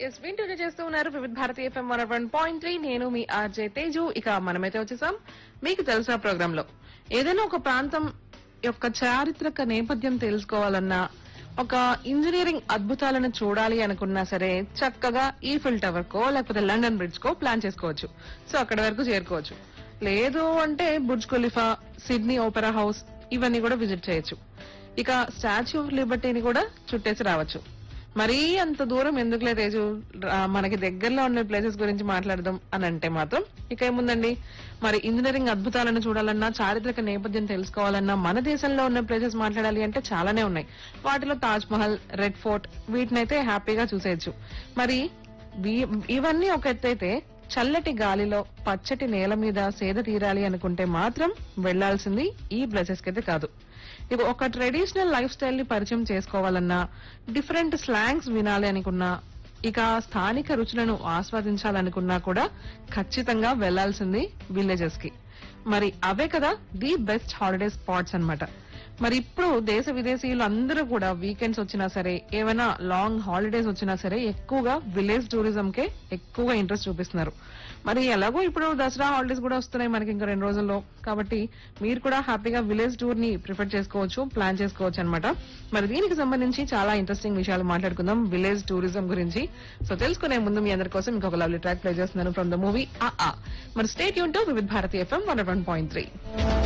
yes వింటూనే చేస్తూ ఉన్నారు Vividh Bharati F M one one point three నేను మీ ఆర్జే తేజు ఇక మనమైతే వచ్చేసాం మీకు తెలుసా ప్రోగ్రామ్ లో ఏదైనా ఒక ప్రాంతం యొక్క చారిత్రక నేపథ్యం తెలుసుకోవాలన్నా ఒక ఇంజనీరింగ్ అద్భుతాలను చూడాలి అనుకున్నా సరే చక్కగా ఈఫిల్ టవర్ కో లేకపోతే లండన్ బ్రిడ్జ్ కో ప్లాన్ చేసుకోవచ్చు సో అక్కడ వరకు చేరుకోవచ్చు లేదు అంటే Burj Khalifa Sydney Opera House ఇవన్నీ కూడా విజిట్ చేయొచ్చు ఇక స్టాచ్యూ ఆఫ్ లిబర్టీని కూడా చుట్టేసి రావచ్చు మరీ అంత దూరం ఎందుకులే తేజు రా- మనకి దగ్గరలో ఉన్న ప్లేసెస్ గురించి మాట్లాడదాం అని అంటే మాత్రం ఇక ఏముందండి మరి ఇంజనీరింగ్ అద్భుతాలను చూడాలన్నా చారిత్రక నేపథ్యం తెలుసుకోవాలన్నా మన దేశంలో ఉన్న ప్లేసెస్ మాట్లాడాలి అంటే చాలానే ఉన్నాయి వాటిలో తాజ్ మహల్ రెడ్ ఫోర్ట్ వీటినైతే హ్యాపీగా చూసేయచ్చు మరి వీ- ఇవన్నీ ఒక ఎత్తైతే చల్లటి గాలిలో పచ్చటి నేల మీద సేద తీరాలి అనుకుంటే మాత్రం వెళ్లాల్సింది ఈ ప్లేసెస్ కి అయితే కాదు ఇక ఒక ట్రెడిషనల్ లైఫ్ స్టైల్ ని పరిచయం చేసుకోవాలన్నా డిఫరెంట్ స్లాంగ్స్ వినాలి అనుకున్నా ఇక స్థానిక రుచులను ఆస్వాదించాలనుకున్నా కూడా ఖచ్చితంగా వెళ్లాల్సింది విలేజెస్ కి మరి అవే కదా ది బెస్ట్ హాలిడే స్పాట్స్ అన్నమాట మరి ఇప్పుడు దేశ విదేశీయులు అందరూ కూడా వీకెండ్స్ వచ్చినా సరే ఏమైనా లాంగ్ హాలిడేస్ వచ్చినా సరే ఎక్కువగా విలేజ్ టూరిజం కే ఎక్కువగా ఇంట్రెస్ట్ చూపిస్తున్నారు మరి ఎలాగో ఇప్పుడు దసరా హాలిడేస్ కూడా వస్తున్నాయి మనకి ఇంకా రెండు రోజుల్లో కాబట్టి మీరు కూడా హ్యాపీగా విలేజ్ టూర్ ని ప్రిఫర్ చేసుకోవచ్చు ప్లాన్ చేసుకోవచ్చు అన్నమాట మరి దీనికి సంబంధించి చాలా ఇంట్రెస్టింగ్ విషయాలు మాట్లాడుకుందాం విలేజ్ టూరిజం గురించి సో తెలుసుకునే ముందు మీ అందరి కోసం ఇంకొక లవ్లీ ట్రాక్ ప్లే చేస్తున్నాను ఫ్రమ్ ద మూవీ ఆ మరి స్టేట్ యూన్ to Vividh Bharati F M one one point three